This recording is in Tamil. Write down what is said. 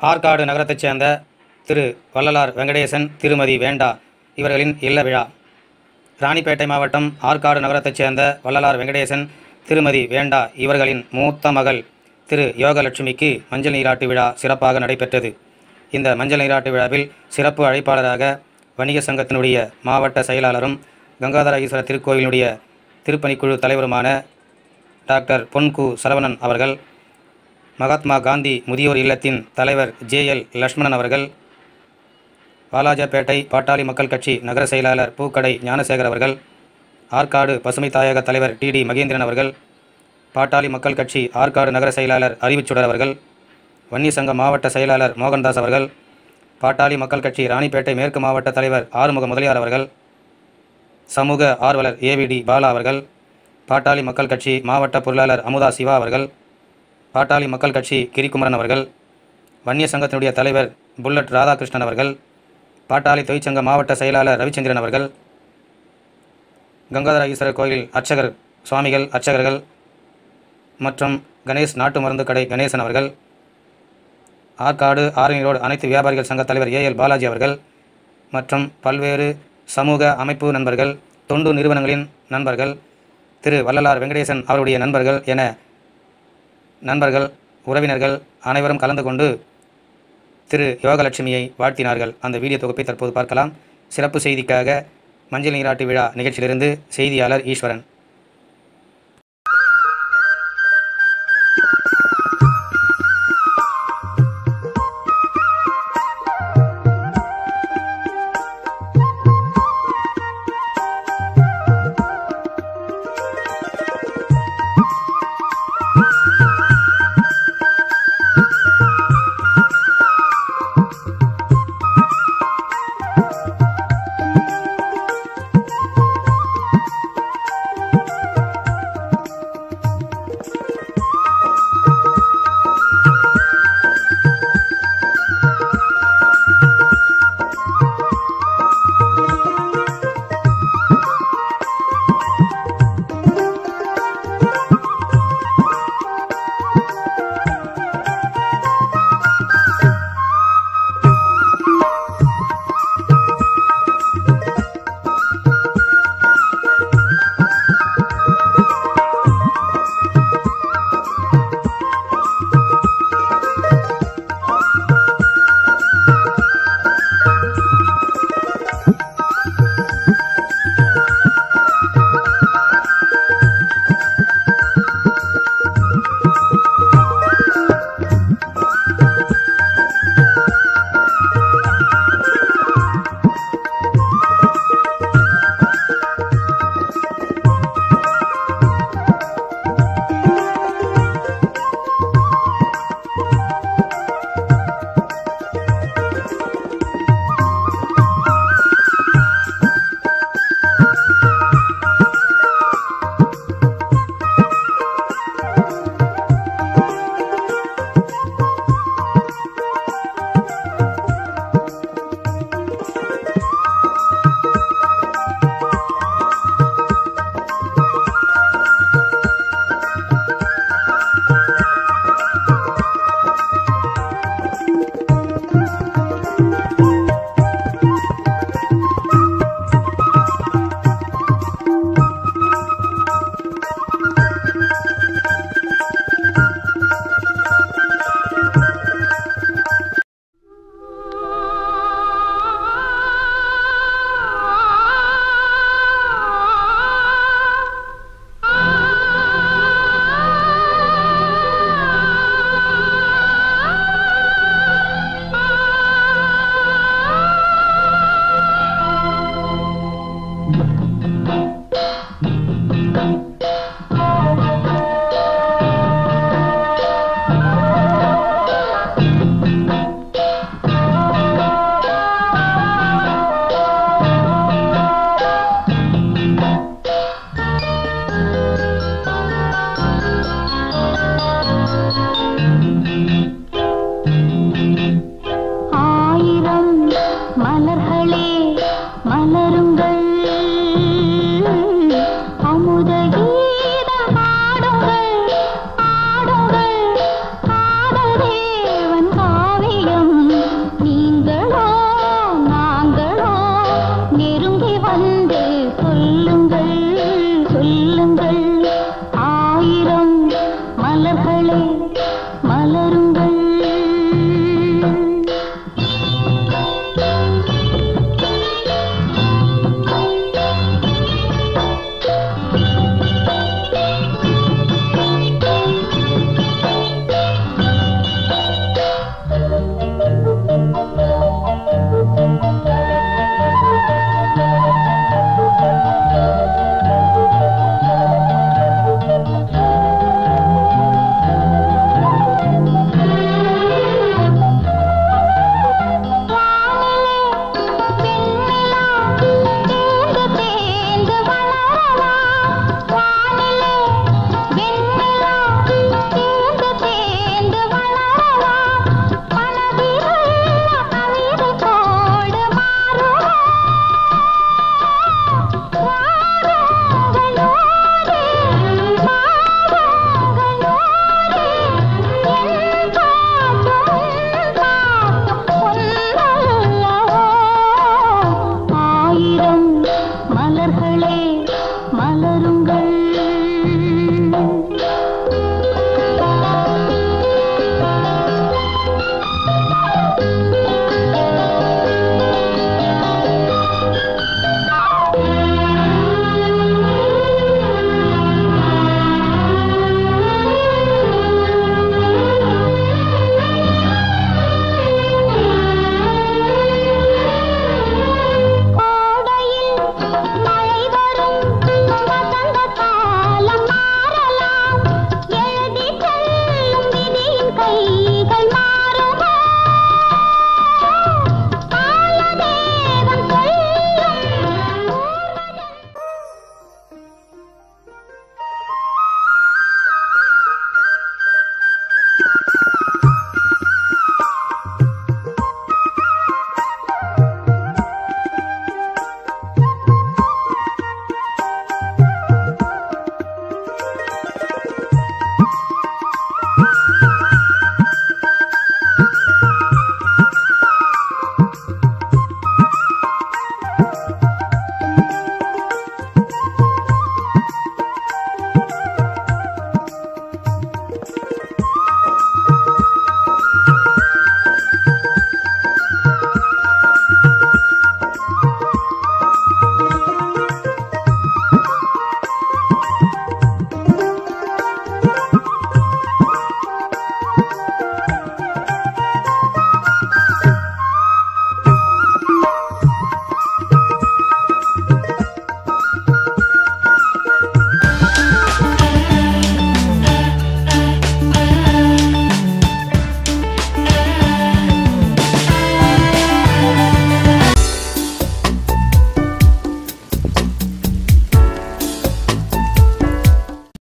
ஆற்காடு நகரத்தைச் சேர்ந்த திரு வள்ளலார் வெங்கடேசன் திருமதி வேண்டா இவர்களின் இல்ல விழா ராணிப்பேட்டை மாவட்டம் ஆற்காடு நகரத்தைச் சேர்ந்த வள்ளலார் வெங்கடேசன் திருமதி வேண்டா இவர்களின் மூத்த மகள் திரு யோகலட்சுமிக்கு மஞ்சள் நீராட்டு விழா சிறப்பாக நடைபெற்றது இந்த மஞ்சள் நீராட்டு விழாவில் சிறப்பு அழைப்பாளராக வணிக சங்கத்தினுடைய மாவட்ட செயலாளரும் கங்காதர ஈஸ்வரர் திருக்கோயிலினுடைய திருப்பணிக்குழு தலைவருமான டாக்டர் பொன்கு சரவணன் அவர்கள் மகாத்மா காந்தி முதியோர் இல்லத்தின் தலைவர் ஜே எல் லட்சுமணன் அவர்கள் வாலாஜாபேட்டை பாட்டாளி மக்கள் கட்சி நகர செயலாளர் பூக்கடை ஞானசேகர் அவர்கள் ஆற்காடு பசுமை தாயக தலைவர் டி டி மகேந்திரன் அவர்கள் பாட்டாளி மக்கள் கட்சி ஆற்காடு நகர செயலாளர் அறிவுச்சுடர் அவர்கள் வன்னி சங்க மாவட்ட செயலாளர் மோகன்தாஸ் அவர்கள் பாட்டாளி மக்கள் கட்சி ராணிப்பேட்டை மேற்கு மாவட்ட தலைவர் ஆறுமுக முதலியார் அவர்கள் சமூக ஆர்வலர் ஏவிடி பாலா அவர்கள் பாட்டாளி மக்கள் கட்சி மாவட்ட பொருளாளர் அமுதா சிவா அவர்கள் பாட்டாளி மக்கள் கட்சி கிரிக்குமரன் அவர்கள் வன்னிய சங்கத்தினுடைய தலைவர் புல்லட் ராதாகிருஷ்ணன் அவர்கள் பாட்டாளி தொழிற்சங்க மாவட்ட செயலாளர் ரவிச்சந்திரன் அவர்கள் கங்காதர ஈஸ்வரர் கோயில் அர்ச்சகர் சுவாமிகள் அர்ச்சகர்கள் மற்றும் கணேஷ் நாட்டு மருந்து கடை கணேசன் அவர்கள் ஆற்காடு ஆரணி ரோடு அனைத்து வியாபாரிகள் சங்க தலைவர் ஏஎல் பாலாஜி அவர்கள் மற்றும் பல்வேறு சமூக அமைப்பு நண்பர்கள் தொண்டு நிறுவனங்களின் நண்பர்கள் திரு வள்ளலார் வெங்கடேசன் அவருடைய நண்பர்கள் என நண்பர்கள் உறவினர்கள் அனைவரும் கலந்து கொண்டு திரு யோகலட்சுமியை வாழ்த்தினார்கள் அந்த வீடியோ தொகுப்பை தற்போது பார்க்கலாம் சிறப்பு செய்திக்காக மஞ்சள் நீராட்டு விழா நிகழ்ச்சியிலிருந்து செய்தியாளர் ஈஸ்வரன்